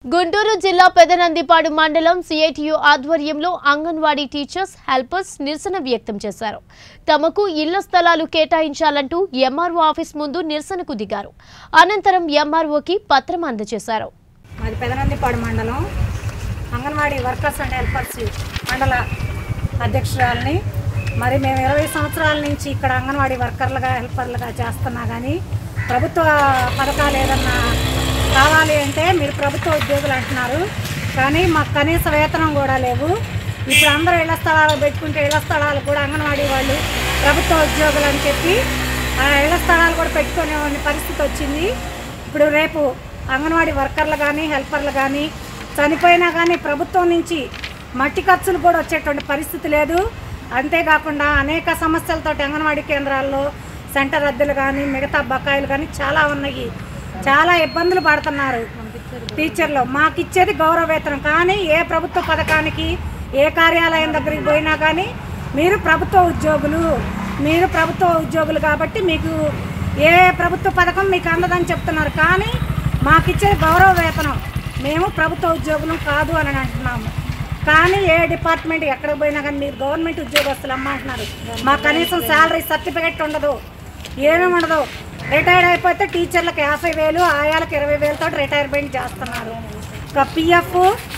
గుంటూరు జిల్లా పెదనందిపాడు మండలం సిఐటియు ఆధ్వర్యంలో అంగన్వాడీ టీచర్స్ హెల్పర్స్ నిరసన వ్యక్తం చేశారు తమకు ఇళ్ల స్థలాలు కేటాయించాలంటూ ఎంఆర్ఓ ఆఫీస్ ముందు నిరసనకు దిగారు అనంతరం ఎంఆర్ఓకి పత్రం అందజేశారు మాది పెదనందిపాడు మండలం అంగన్వాడీ వర్కర్స్ అండ్ హెల్పర్స్ మండల అధ్యక్షురాలని మరి మేము ఇరవై సంవత్సరాల నుంచి ఇక్కడ అంగన్వాడీ వర్కర్లుగా హెల్పర్లుగా చేస్తున్నా కానీ ప్రభుత్వ పథకాలు ఏదన్నా కావాలి అంటే మీరు ప్రభుత్వ ఉద్యోగులు అంటున్నారు కానీ మాకు కనీస వేతనం కూడా లేవు ఇప్పుడు అందరూ ఇళ్ల స్థలాలు పెట్టుకుంటే ఇళ్ల స్థలాలు కూడా అంగన్వాడీ వాళ్ళు ప్రభుత్వ ఉద్యోగులు అని చెప్పి ఆ ఇళ్ల స్థలాలు కూడా పెట్టుకునే పరిస్థితి వచ్చింది ఇప్పుడు రేపు అంగన్వాడీ వర్కర్లు కానీ హెల్పర్లు కానీ చనిపోయినా కానీ ప్రభుత్వం నుంచి మట్టి ఖర్చులు కూడా వచ్చేటువంటి పరిస్థితి లేదు అంతేకాకుండా అనేక సమస్యలతో అంగన్వాడీ కేంద్రాల్లో సెంటర్ అద్దెలు కానీ మిగతా బకాయిలు కానీ చాలా ఉన్నాయి చాలా ఇబ్బందులు పడుతున్నారు టీచర్లు మాకు ఇచ్చేది గౌరవ వేతనం కానీ ఏ ప్రభుత్వ పథకానికి ఏ కార్యాలయం దగ్గరికి పోయినా కానీ మీరు ప్రభుత్వ ఉద్యోగులు మీరు ప్రభుత్వ ఉద్యోగులు కాబట్టి మీకు ఏ ప్రభుత్వ పథకం మీకు అందదని చెప్తున్నారు కానీ మాకు ఇచ్చేది గౌరవ వేతనం మేము ప్రభుత్వ ఉద్యోగులం కాదు అని అంటున్నాము కానీ ఏ డిపార్ట్మెంట్ ఎక్కడికి పోయినా కానీ మీరు గవర్నమెంట్ ఉద్యోగస్తులు అమ్మ అంటున్నారు మాకు కనీసం శాలరీ సర్టిఫికెట్ ఉండదు ఏమేమి ఉండదు రిటైర్డ్ అయిపోతే టీచర్లకు యాభై వేలు ఆయాలకు ఇరవై వేలతో రిటైర్మెంట్ చేస్తున్నారు ఇంకా పిఎఫ్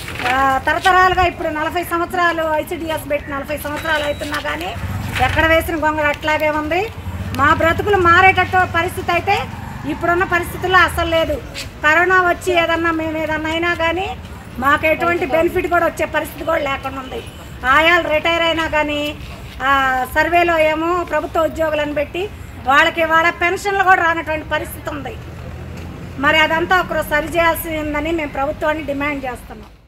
తరతరాలుగా ఇప్పుడు నలభై సంవత్సరాలు ఐసిడిఎస్ పెట్టి నలభై సంవత్సరాలు అవుతున్నా కానీ ఎక్కడ వేసిన గొంగళ అట్లాగే ఉంది మా బ్రతుకులు మారేటట్టు పరిస్థితి అయితే ఇప్పుడున్న పరిస్థితుల్లో అసలు లేదు కరోనా వచ్చి ఏదన్నా మేము ఏదన్నా అయినా కానీ మాకు ఎటువంటి బెనిఫిట్ కూడా వచ్చే పరిస్థితి కూడా లేకుండా ఉంది ఆయాలు రిటైర్ అయినా కానీ ఆ, సర్వేలో ఏమో ప్రభుత్వ ఉద్యోగులను పెట్టి వాళ్ళకి వాళ్ళ పెన్షన్లు కూడా రానటువంటి పరిస్థితి ఉంది మరి అదంతా ఒకరు సరి చేయాల్సిందని మేము ప్రభుత్వాన్ని డిమాండ్ చేస్తున్నాం